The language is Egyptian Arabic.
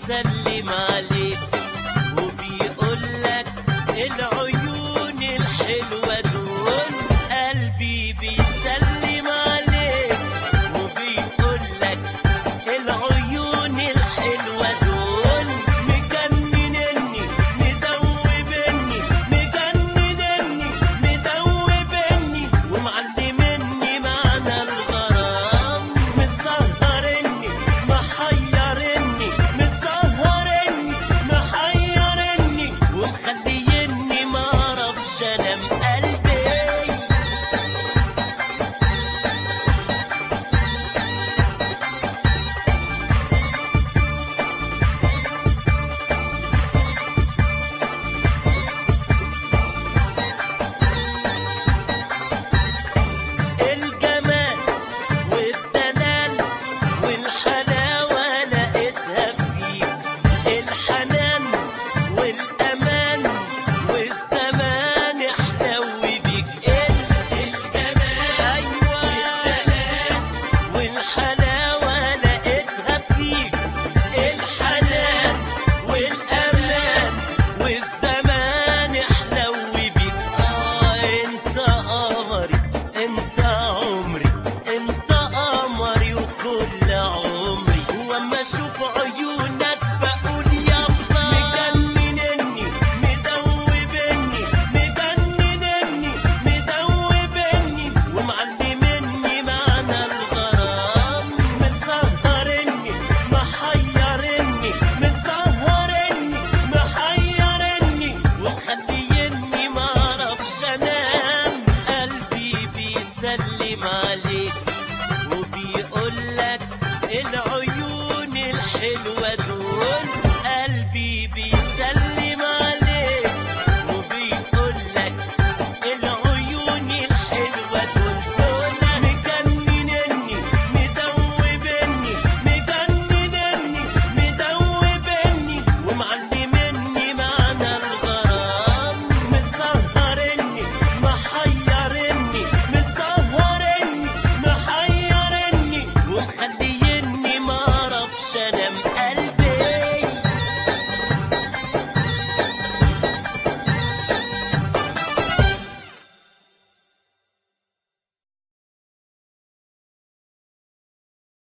بيسلم عليك وبيقول لك العيون الحلوة دول قلبي بيسلم عليك وبيقول لك العيون الحلوة دول مجننني مدوبني مجننني مدوبني ومعلمني معنى الغرام مسهرني محيرني مسهرني محيرني ومخليني معرفش انام قلبي الجمال والدلال والحلاوة لقيتها فيك الحنان والأمان والزمان احلو بيك الجمال والدلال والحلاوة لقيتها فيك الحنان والأمان والزمان احلو بيك اه انت قمري انت عمري انت قمري وكل عمري واما اشوف عيونك بقول يابا مجننني مدوبني مجننني مدوبني ومعلمني معنى الغرام مسهرني محيرني مسهرني محيرني ومخليني معرفش انام قلبي بيسلم عليك وبيقول لك العيون الحلوة